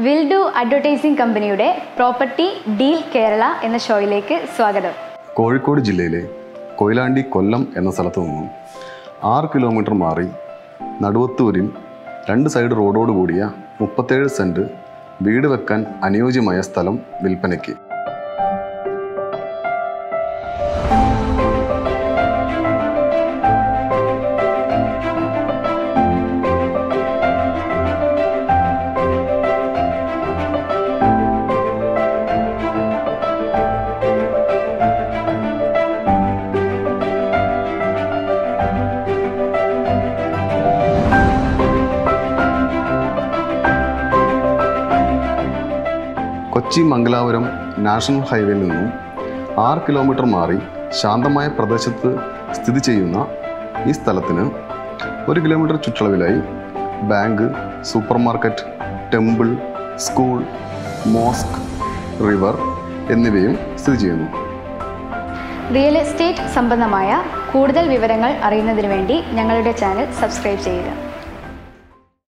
will do advertising കമ്പനിയുടെ property deal Kerala എന്ന ഷോയിലേക്ക് സ്വാഗതം കോഴിക്കോട് ജില്ലയിലെ കൊയിലാണ്ടി കൊല്ലം എന്ന സ്ഥലത്തു നിന്നും ആറ് കിലോമീറ്റർ മാറി നടുവത്തൂരിൽ രണ്ട് സൈഡ് റോഡോട് കൂടിയ മുപ്പത്തേഴ് സെൻറ്റ് വീട് വെക്കാൻ അനുയോജ്യമായ സ്ഥലം വിൽപ്പനയ്ക്ക് കൊച്ചി മംഗലാപുരം നാഷണൽ ഹൈവേയിൽ നിന്നും ആറ് കിലോമീറ്റർ മാറി ശാന്തമായ പ്രദേശത്ത് സ്ഥിതി ചെയ്യുന്ന ഈ സ്ഥലത്തിന് ഒരു കിലോമീറ്റർ ചുറ്റളവിലായി bank supermarket temple school mosque river എന്നിവയും സ്ഥിതി ചെയ്യുന്നു റിയൽ എസ്റ്റേറ്റ് സംബന്ധമായ കൂടുതൽ വിവരങ്ങൾ അറിയുന്നതിന് വേണ്ടി ഞങ്ങളുടെ ചാനൽ സബ്സ്ക്രൈബ് ചെയ്യുക